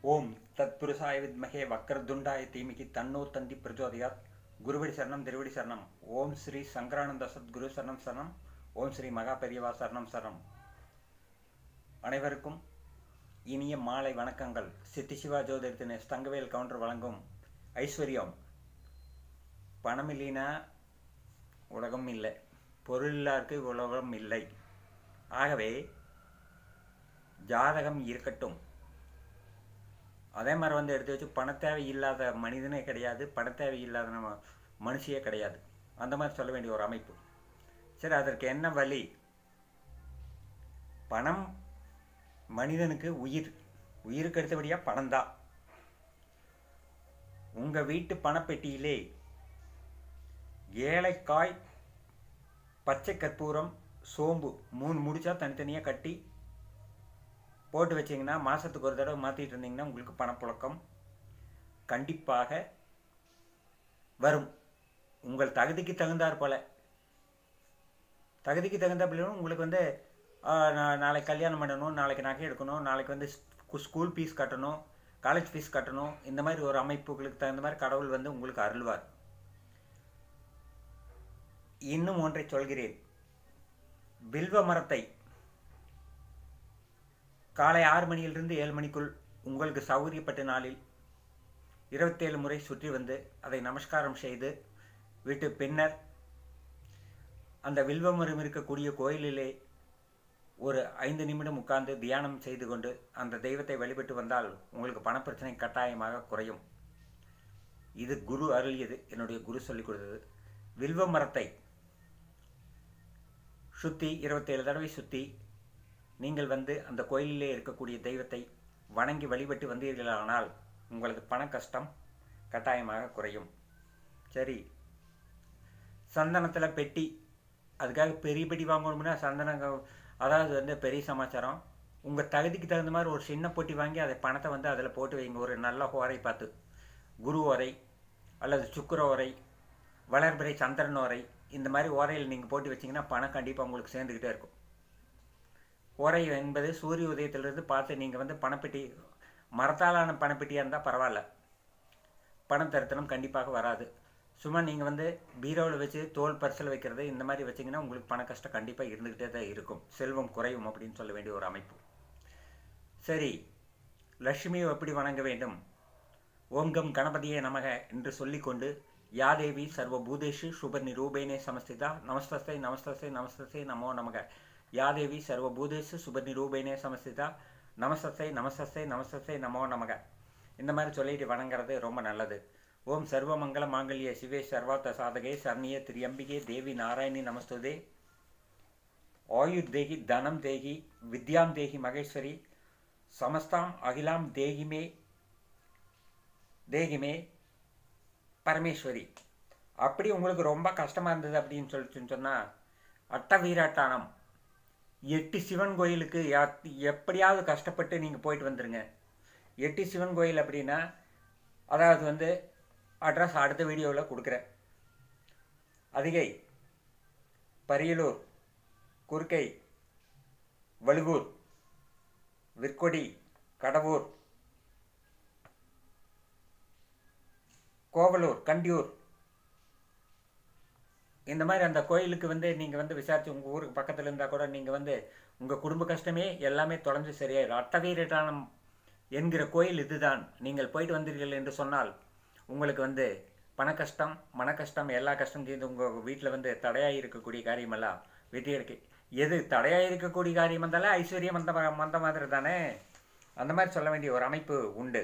ஓம் தத்புருஷாய வித்மகே வக்கரதுண்டாய தீமிகி தன்னோ தந்தி பிரச்சோதயாத் குருவடி சரணம் திருவடி சரணம் ஓம் ஸ்ரீ சங்கரானந்த சத்குரு சரணம் சரணம் ஓம் ஸ்ரீ மகா பெரியவா சரணம் சரணம் அனைவருக்கும் இனிய மாலை வணக்கங்கள் சித்தி சிவா ஜோதிர் தினேஷ் தங்கவேல் கவுண்டர் வழங்கும் ஐஸ்வர்யம் பணம் இல்லைனா உலகம் இல்லை பொருள் இல்லாருக்கு உலகம் இல்லை ஆகவே ஜாதகம் இருக்கட்டும் அதே மாதிரி வந்து எடுத்து வச்சு பணத்தேவை இல்லாத மனிதனே கிடையாது பணத்தேவை இல்லாத நம்ம மனுஷியே கிடையாது அந்த மாதிரி சொல்ல வேண்டிய ஒரு அமைப்பு சரி அதற்கு என்ன வழி பணம் மனிதனுக்கு உயிர் உயிருக்கு அடுத்தபடியாக பணம் தான் உங்கள் வீட்டு பணப்பெட்டியிலே ஏழைக்காய் பச்சை கற்பூரம் சோம்பு மூணு முடிச்சா தனித்தனியாக கட்டி போட்டு வச்சிங்கன்னா மாதத்துக்கு ஒரு தடவை மாற்றிட்டு இருந்தீங்கன்னா உங்களுக்கு பணப்புழக்கம் கண்டிப்பாக வரும் உங்கள் தகுதிக்கு தகுந்தாற் போல தகுதிக்கு தகுந்த பிள்ளைகளும் உங்களுக்கு வந்து நாளைக்கு கல்யாணம் பண்ணணும் நாளைக்கு நகை எடுக்கணும் நாளைக்கு வந்து ஸ்கூல் ஃபீஸ் கட்டணும் காலேஜ் ஃபீஸ் கட்டணும் இந்த மாதிரி ஒரு அமைப்புகளுக்கு தகுந்த மாதிரி கடவுள் வந்து உங்களுக்கு அருள்வார் இன்னும் ஒன்றை சொல்கிறேன் வில்வ மரத்தை காலை ஆறு மணியிலிருந்து ஏழு மணிக்குள் உங்களுக்கு சௌகரியப்பட்ட நாளில் இருபத்தேழு முறை சுற்றி வந்து அதை நமஸ்காரம் செய்து விட்டு பின்னர் அந்த வில்வமரம் இருக்கக்கூடிய கோயிலிலே ஒரு ஐந்து நிமிடம் உட்கார்ந்து தியானம் செய்து கொண்டு அந்த தெய்வத்தை வழிபட்டு வந்தால் உங்களுக்கு பணப்பிரச்சனை கட்டாயமாக குறையும் இது குரு அருளியது என்னுடைய குரு சொல்லிக் கொடுத்தது வில்வ மரத்தை சுற்றி இருபத்தேழு தடவை சுற்றி நீங்கள் வந்து அந்த கோயிலிலே இருக்கக்கூடிய தெய்வத்தை வணங்கி வழிபட்டு வந்தீர்களானால் உங்களது பண கஷ்டம் கட்டாயமாக குறையும் சரி சந்தனத்தில் பெட்டி அதுக்காக பெரிய பெட்டி வாங்கணும்னா சந்தனம் அதாவது வந்து பெரிய சமாச்சாரம் உங்கள் தகுதிக்கு தகுந்த மாதிரி ஒரு சின்ன பொட்டி வாங்கி அதை பணத்தை வந்து அதில் போட்டு வைங்க ஒரு நல்ல ஓரை பார்த்து குரு ஓரை அல்லது சுக்கர ஓரை வளர்பிறை சந்திரன் ஓரை இந்த மாதிரி ஓரையில் நீங்கள் போட்டு வச்சிங்கன்னா பணம் கண்டிப்பாக உங்களுக்கு சேர்ந்துக்கிட்டே இருக்கும் ஓரை என்பது சூரிய உதயத்திலிருந்து பார்த்து நீங்கள் வந்து பணப்பெட்டி மரத்தாலான பணப்பெட்டியாக இருந்தால் பரவாயில்ல பணம் தருத்தனம் கண்டிப்பாக வராது சும்மா நீங்கள் வந்து பீரோவில் வச்சு தோல் பரிசில் வைக்கிறது இந்த மாதிரி வச்சிங்கன்னா உங்களுக்கு பண கஷ்டம் கண்டிப்பாக இருந்துக்கிட்டே தான் இருக்கும் செல்வம் குறையும் அப்படின்னு சொல்ல வேண்டிய ஒரு அமைப்பு சரி லட்சுமியை எப்படி வணங்க வேண்டும் ஓங்கம் கணபதியே நமக என்று சொல்லிக்கொண்டு யாதேவி சர்வ பூதேஷு சுப நிரூபேனே சமஸ்திதா நமஸ்தஸ்தை நமஸ்தஸ்தை நமஸ்தஸ்தை நமோ நமக யாதேவி சர்வ பூதேஷு சுப நிரூபேனே சமஸ்திதா நமஸ்தஸ்தை நமஸ்தஸ்தை நமஸ்தஸ்தை நமோ நமக இந்த மாதிரி சொல்லிட்டு வணங்குறது ரொம்ப நல்லது ஓம் சர்வ மங்கள மாங்கல்ய சிவே சர்வார்த்த சாதகே சரணிய திரியம்பிகே தேவி நாராயணி நமஸ்துதே ஆயுர் தேகி தனம் தேகி வித்யாம் தேகி மகேஸ்வரி சமஸ்தாம் அகிலாம் தேகிமே தேகிமே பரமேஸ்வரி அப்படி உங்களுக்கு ரொம்ப கஷ்டமாக இருந்தது அப்படின்னு சொல்லிட்டு சொன்னால் அட்ட வீராட்டானம் எட்டு சிவன் கோயிலுக்கு எப்படியாவது கஷ்டப்பட்டு நீங்கள் போயிட்டு வந்துடுங்க எட்டு சிவன் கோயில் அப்படின்னா அதாவது வந்து அட்ரஸ் அடுத்த வீடியோவில் கொடுக்குறேன் அதிகை பரியலூர் குறுக்கை வலுவூர் விற்கொடி கடவூர் கோவலூர் கண்டியூர் இந்த மாதிரி அந்த கோயிலுக்கு வந்து நீங்கள் வந்து விசாரித்து உங்கள் ஊருக்கு பக்கத்தில் இருந்தால் கூட நீங்கள் வந்து உங்கள் குடும்ப கஷ்டமே எல்லாமே தொலைஞ்சு சரியாயிடும் அட்டவீரட்டானம் என்கிற கோயில் இதுதான் நீங்கள் போயிட்டு வந்தீர்கள் என்று சொன்னால் உங்களுக்கு வந்து பண கஷ்டம் மன கஷ்டம் எல்லா கஷ்டம் தீர்ந்து உங்கள் வீட்டில் வந்து தடையாக இருக்கக்கூடிய காரியமெல்லாம் வெற்றி இருக்கு எது தடையாக இருக்கக்கூடிய காரியம் வந்தாலும் ஐஸ்வர்யம் அந்த அந்த மாதிரி தானே அந்த மாதிரி சொல்ல வேண்டிய ஒரு அமைப்பு உண்டு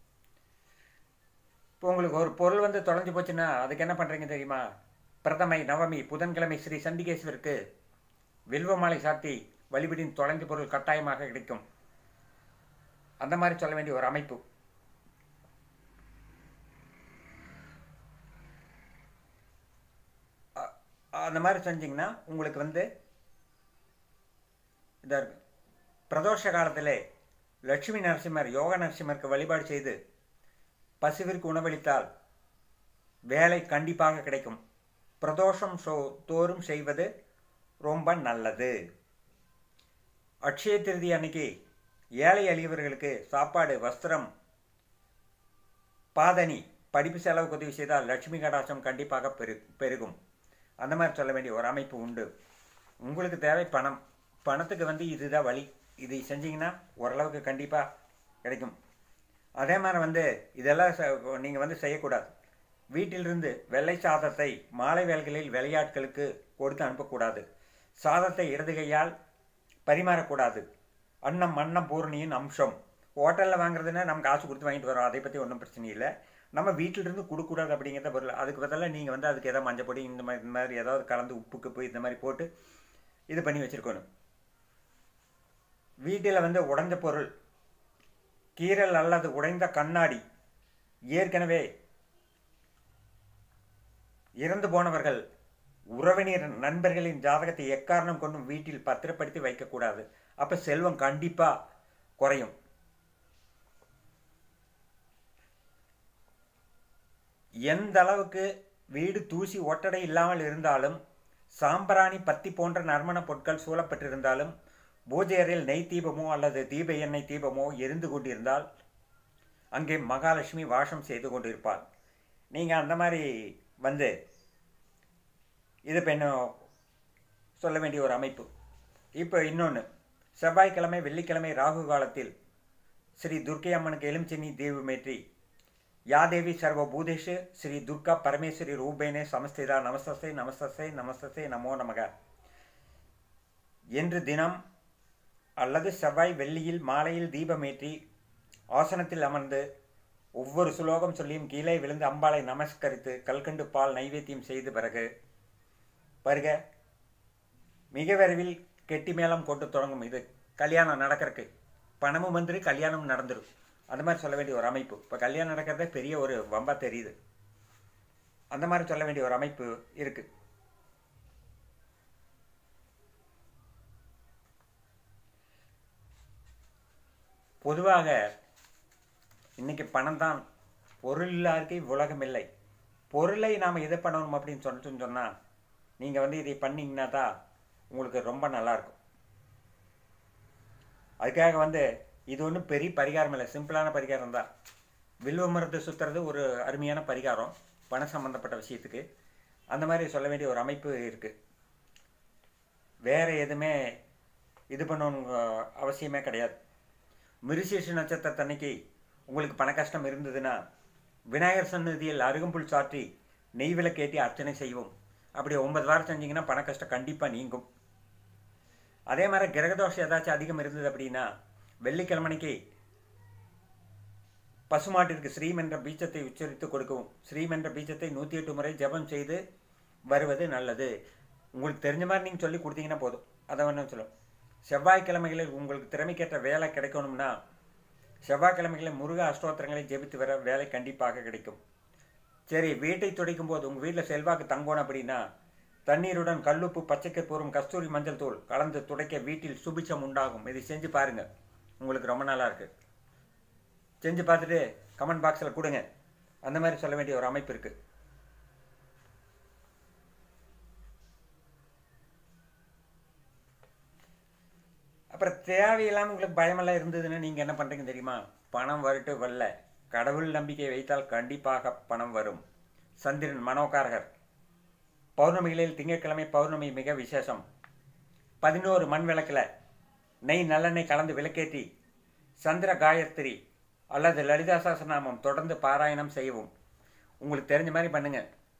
இப்போ உங்களுக்கு ஒரு பொருள் வந்து தொலைஞ்சு போச்சுன்னா அதுக்கு என்ன பண்ணுறீங்க தெரியுமா பிரதமை நவமி புதன்கிழமை ஸ்ரீ சண்டிகேஸ்வருக்கு வில்வ மாலை சாத்தி வழிபடின் தொலைஞ்ச பொருள் கட்டாயமாக கிடைக்கும் அந்த மாதிரி சொல்ல வேண்டிய ஒரு அமைப்பு அந்த மாதிரி செஞ்சிங்கன்னா உங்களுக்கு வந்து இதாக இருக்கு பிரதோஷ காலத்தில் லட்சுமி நரசிம்மர் யோக நரசிம்மருக்கு வழிபாடு செய்து பசுவிற்கு உணவளித்தால் வேலை கண்டிப்பாக கிடைக்கும் பிரதோஷம் சோ தோறும் செய்வது ரொம்ப நல்லது அட்சய திருதி அன்னைக்கு ஏழை எளியவர்களுக்கு சாப்பாடு வஸ்திரம் பாதனி படிப்பு செலவுக்கு உதவி செய்தால் லட்சுமி கடாட்சம் கண்டிப்பாக பெரு பெருகும் அந்த மாதிரி சொல்ல வேண்டிய ஒரு அமைப்பு உண்டு உங்களுக்கு தேவை பணம் பணத்துக்கு வந்து இதுதான் வழி இதை செஞ்சீங்கன்னா ஓரளவுக்கு கண்டிப்பாக கிடைக்கும் அதே மாதிரி வந்து இதெல்லாம் நீங்கள் வந்து செய்யக்கூடாது வீட்டிலிருந்து வெள்ளை சாதத்தை மாலை வேலைகளில் விளையாட்களுக்கு கொடுத்து அனுப்பக்கூடாது சாதத்தை இடது கையால் பரிமாறக்கூடாது அன்னம் அன்னம் பூரணியின் அம்சம் ஹோட்டலில் வாங்குறதுன்னா நம்ம காசு கொடுத்து வாங்கிட்டு வரோம் அதை பற்றி ஒன்றும் பிரச்சனை இல்லை நம்ம வீட்டிலிருந்து கொடுக்கூடாது அப்படிங்கிறத பொருள் அதுக்கு பதிலாக நீங்கள் வந்து அதுக்கு ஏதாவது மஞ்சப்பொடி இந்த மாதிரி இந்த மாதிரி ஏதாவது கலந்து உப்புக்கு போய் இந்த மாதிரி போட்டு இது பண்ணி வச்சுருக்கணும் வீட்டில் வந்து உடைஞ்ச பொருள் கீரல் அல்லது உடைந்த கண்ணாடி ஏற்கனவே இறந்து போனவர்கள் உறவினர் நண்பர்களின் ஜாதகத்தை எக்காரணம் கொண்டும் வீட்டில் பத்திரப்படுத்தி வைக்கக்கூடாது அப்போ செல்வம் கண்டிப்பாக குறையும் எந்த அளவுக்கு வீடு தூசி ஒட்டடை இல்லாமல் இருந்தாலும் சாம்பிராணி பத்தி போன்ற நறுமண பொருட்கள் சூழப்பட்டிருந்தாலும் பூஜை அறையில் நெய் தீபமோ அல்லது தீப எண்ணெய் தீபமோ எரிந்து கொண்டிருந்தால் அங்கே மகாலட்சுமி வாசம் செய்து கொண்டிருப்பாள் நீங்கள் அந்த மாதிரி வந்து இது பெண்ணு சொல்ல வேண்டிய ஒரு அமைப்பு இப்போ இன்னொன்று செவ்வாய்க்கிழமை வெள்ளிக்கிழமை ராகு காலத்தில் ஸ்ரீ துர்க்கை அம்மனுக்கு எலுமிச்சினி தீபமேற்றி யாதேவி சர்வ பூதேஷு ஸ்ரீ துர்கா பரமேஸ்வரி ரூபேனே சமஸ்திதா நமஸ்தசை நமஸ்தசை நமஸ்தசை நமோ நமக என்று தினம் அல்லது செவ்வாய் வெள்ளியில் மாலையில் தீபமேற்றி ஆசனத்தில் அமர்ந்து ஒவ்வொரு சுலோகம் சொல்லியும் கீழே விழுந்து அம்பாளை நமஸ்கரித்து கல்கண்டு பால் நைவேத்தியம் செய்து பிறகு வருக மிக விரைவில் கெட்டி மேளம் கொண்டு தொடங்கும் இது கல்யாணம் நடக்கிறதுக்கு பணமும் வந்துரு கல்யாணம் நடந்துடும் அந்த மாதிரி சொல்ல வேண்டிய ஒரு அமைப்பு இப்போ கல்யாணம் நடக்கிறதே பெரிய ஒரு வம்பா தெரியுது அந்த மாதிரி சொல்ல வேண்டிய ஒரு அமைப்பு இருக்குது பொதுவாக இன்னைக்கு பணம் தான் பொருள் இல்லாருக்கு உலகம் இல்லை பொருளை நாம் எது பண்ணணும் அப்படின்னு சொல்லிட்டு சொன்னால் நீங்கள் வந்து இதை பண்ணிங்கன்னா தான் உங்களுக்கு ரொம்ப நல்லாயிருக்கும் அதுக்காக வந்து இது ஒன்றும் பெரிய பரிகாரம் இல்லை சிம்பிளான பரிகாரம் தான் வில்வ மரத்தை சுற்றுறது ஒரு அருமையான பரிகாரம் பணம் சம்மந்தப்பட்ட விஷயத்துக்கு அந்த மாதிரி சொல்ல வேண்டிய ஒரு அமைப்பு இருக்குது வேறு எதுவுமே இது பண்ணணும் அவசியமே கிடையாது மிருசேஷ நட்சத்திரத்தன்னைக்கு உங்களுக்கு பண கஷ்டம் இருந்ததுன்னா விநாயகர் சன்னதியில் அருகம்புல் சாற்றி நெய் விளக்கேற்றி அர்ச்சனை செய்வோம் அப்படி ஒன்பது வாரம் செஞ்சிங்கன்னா பண கஷ்டம் கண்டிப்பாக நீங்கும் அதே மாதிரி கிரகதோஷம் ஏதாச்சும் அதிகம் இருந்தது அப்படின்னா வெள்ளிக்கிழமனைக்கு பசுமாட்டிற்கு ஸ்ரீம் என்ற பீச்சத்தை உச்சரித்து கொடுக்கவும் ஸ்ரீம் என்ற பீச்சத்தை நூற்றி எட்டு முறை ஜபம் செய்து வருவது நல்லது உங்களுக்கு தெரிஞ்ச மாதிரி நீங்கள் சொல்லி கொடுத்தீங்கன்னா போதும் அதை வேணும் சொல்லும் செவ்வாய்க்கிழமைகளில் உங்களுக்கு திறமைக்கேற்ற வேலை கிடைக்கணும்னா செவ்வாய்க்கிழமைகளில் முருக அஷ்டோத்திரங்களை ஜெபித்து வர வேலை கண்டிப்பாக கிடைக்கும் சரி வீட்டை துடைக்கும் போது உங்கள் வீட்டில் செல்வாக்கு தங்கணும் அப்படின்னா தண்ணீருடன் கல்லுப்பு பச்சைக்கற்பூரம் கஸ்தூரி மஞ்சள் தூள் கலந்து துடைக்க வீட்டில் சுபிச்சம் உண்டாகும் இதை செஞ்சு பாருங்கள் உங்களுக்கு ரொம்ப நல்லா இருக்கு செஞ்சு பார்த்துட்டு கமெண்ட் பாக்ஸில் கொடுங்க அந்த மாதிரி சொல்ல வேண்டிய ஒரு அமைப்பு இருக்குது அப்புறம் தேவையில்லாமல் உங்களுக்கு பயமெல்லாம் இருந்ததுன்னா நீங்கள் என்ன பண்ணுறீங்க தெரியுமா பணம் வரட்டு வரல கடவுள் நம்பிக்கை வைத்தால் கண்டிப்பாக பணம் வரும் சந்திரன் மனோகாரகர் பௌர்ணமிகளில் திங்கட்கிழமை பௌர்ணமி மிக விசேஷம் பதினோரு மண் விளக்கில் நெய் நல்லெண்ணெய் கலந்து விளக்கேற்றி சந்திர காயத்ரி அல்லது லலிதா சாஸ்திரநாமம் தொடர்ந்து பாராயணம் செய்யவும் உங்களுக்கு தெரிஞ்ச மாதிரி பண்ணுங்க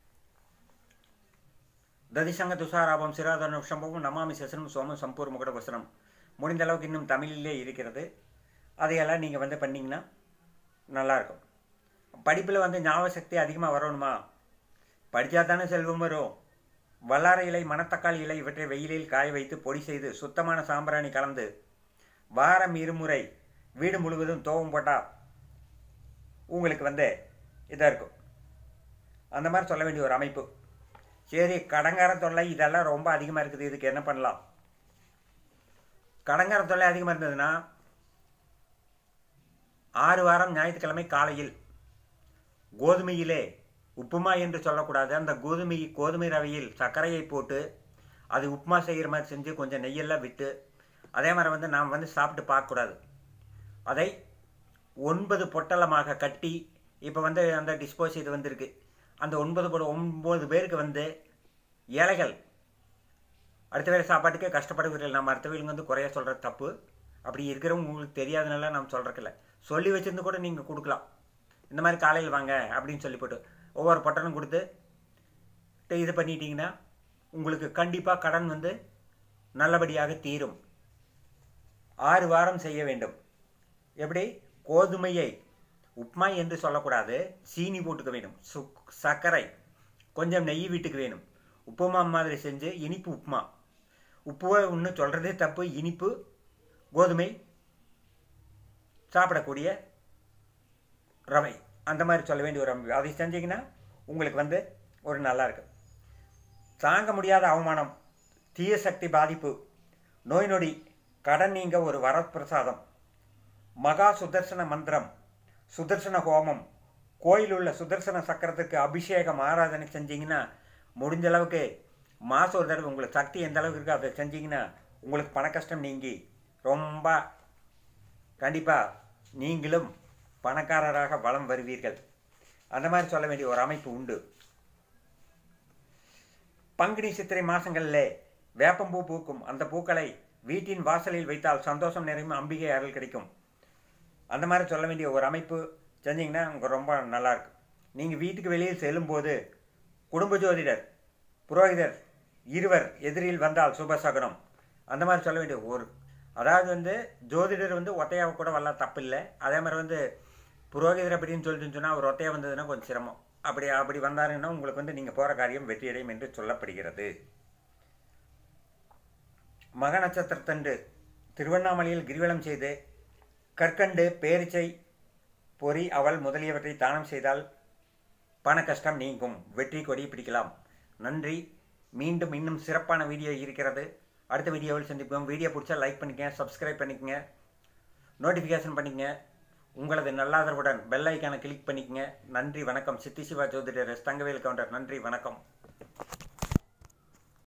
ததிசங்க துஷாராபம் சிராதனம் சம்பவம் நமாமி சசனம் சோமம் சம்பூர் முகட வசனம் முடிந்த அளவுக்கு இன்னும் தமிழிலே இருக்கிறது அதையெல்லாம் நீங்கள் வந்து பண்ணிங்கன்னா நல்லாயிருக்கும் படிப்பில் வந்து ஞாபக சக்தி அதிகமாக வரணுமா படித்தா தானே செல்வம் வரும் வல்லார இலை மணத்தக்காளி இலை இவற்றை வெயிலில் காய வைத்து பொடி செய்து சுத்தமான சாம்பிராணி கலந்து வாரம் இருமுறை வீடு முழுவதும் தோவம் போட்டால் உங்களுக்கு வந்து இதாக இருக்கும் அந்த மாதிரி சொல்ல வேண்டிய ஒரு அமைப்பு சரி கடங்கார தொல்லை இதெல்லாம் ரொம்ப அதிகமாக இருக்குது இதுக்கு என்ன பண்ணலாம் கடங்கார தொல்லை அதிகமாக இருந்ததுன்னா ஆறு வாரம் ஞாயிற்றுக்கிழமை காலையில் கோதுமையிலே உப்புமா என்று சொல்லக்கூடாது அந்த கோதுமை கோதுமை ரவையில் சர்க்கரையை போட்டு அது உப்புமா செய்கிற மாதிரி செஞ்சு கொஞ்சம் நெய்யெல்லாம் விட்டு அதே மாதிரி வந்து நாம் வந்து சாப்பிட்டு பார்க்கக்கூடாது அதை ஒன்பது பொட்டலமாக கட்டி இப்போ வந்து அந்த டிஸ்போஸ் இது வந்திருக்கு அந்த ஒன்பது கூட ஒம்பது பேருக்கு வந்து ஏழைகள் அடுத்த வேலை சாப்பாட்டுக்கே கஷ்டப்படுவீர்கள் நம்ம அடுத்தவங்களுக்கு வந்து குறைய சொல்கிறது தப்பு அப்படி இருக்கிறவங்க உங்களுக்கு தெரியாதனால நம்ம சொல்கிறக்கில்ல சொல்லி வச்சிருந்து கூட நீங்கள் கொடுக்கலாம் இந்த மாதிரி காலையில் வாங்க அப்படின்னு சொல்லி போட்டு ஒவ்வொரு பட்டனும் கொடுத்து ட- இது பண்ணிட்டீங்கன்னா உங்களுக்கு கண்டிப்பாக கடன் வந்து நல்லபடியாக தீரும் ஆறு வாரம் செய்ய வேண்டும் எப்படி கோதுமையை உப்மா என்று சொல்லக்கூடாது சீனி போட்டுக்க வேணும் சுக் சர்க்கரை கொஞ்சம் நெய் வீட்டுக்கு வேணும் உப்புமா மாதிரி செஞ்சு இனிப்பு உப்புமா உப்புவை இன்னும் சொல்கிறதே தப்பு இனிப்பு கோதுமை சாப்பிடக்கூடிய ரவை அந்த மாதிரி சொல்ல வேண்டிய ஒரு அமைப்பு அதை செஞ்சீங்கன்னா உங்களுக்கு வந்து ஒரு நல்லா இருக்கு தாங்க முடியாத அவமானம் தீய சக்தி பாதிப்பு நோய் நொடி கடன் நீங்க ஒரு வரப்பிரசாதம் மகா சுதர்சன மந்திரம் சுதர்சன ஹோமம் கோயில் உள்ள சுதர்சன சக்கரத்துக்கு அபிஷேகம் ஆராதனை செஞ்சீங்கன்னா முடிஞ்ச அளவுக்கு மாதம் ஒரு தடவை உங்களுக்கு சக்தி எந்த அளவுக்கு இருக்கோ அதை செஞ்சீங்கன்னா உங்களுக்கு பண கஷ்டம் நீங்கி ரொம்ப கண்டிப்பாக நீங்களும் பணக்காரராக வலம் வருவீர்கள் அந்த மாதிரி சொல்ல வேண்டிய ஒரு அமைப்பு உண்டு பங்குனி சித்திரை மாதங்களில் வேப்பம்பூ பூக்கும் அந்த பூக்களை வீட்டின் வாசலில் வைத்தால் சந்தோஷம் நிறையும் அம்பிகை அருள் கிடைக்கும் அந்த மாதிரி சொல்ல வேண்டிய ஒரு அமைப்பு செஞ்சீங்கன்னா உங்களுக்கு ரொம்ப நல்லாயிருக்கும் நீங்கள் வீட்டுக்கு வெளியில் செல்லும்போது குடும்ப ஜோதிடர் புரோகிதர் இருவர் எதிரில் வந்தால் சுபசகுனம் அந்த மாதிரி சொல்ல வேண்டிய ஒரு அதாவது வந்து ஜோதிடர் வந்து ஒத்தையாக கூட வரலாம் தப்பில்லை அதே மாதிரி வந்து புரோகிதர் அப்படின்னு சொல்லிட்டு சொன்னால் அவர் ஒத்தையாக வந்ததுன்னா கொஞ்சம் சிரமம் அப்படி அப்படி வந்தாருன்னா உங்களுக்கு வந்து நீங்கள் போகிற காரியம் வெற்றியடையும் என்று சொல்லப்படுகிறது மக நட்சத்திரத்தன்று திருவண்ணாமலையில் கிரிவலம் செய்து கற்கண்டு பேரிச்சை பொறி அவள் முதலியவற்றை தானம் செய்தால் பண கஷ்டம் நீங்கும் வெற்றி கொடி பிடிக்கலாம் நன்றி மீண்டும் இன்னும் சிறப்பான வீடியோ இருக்கிறது அடுத்த வீடியோவில் சந்திப்போம் வீடியோ பிடிச்சா லைக் பண்ணிக்கங்க சப்ஸ்கிரைப் பண்ணிக்கங்க நோட்டிஃபிகேஷன் பண்ணிக்கங்க உங்களது நல்லாதரவுடன் பெல் ஐக்கானை கிளிக் பண்ணிக்கங்க நன்றி வணக்கம் சித்தி சிவா ஜோதிடர் எஸ். தங்கவேல் கவுண்டர் நன்றி வணக்கம்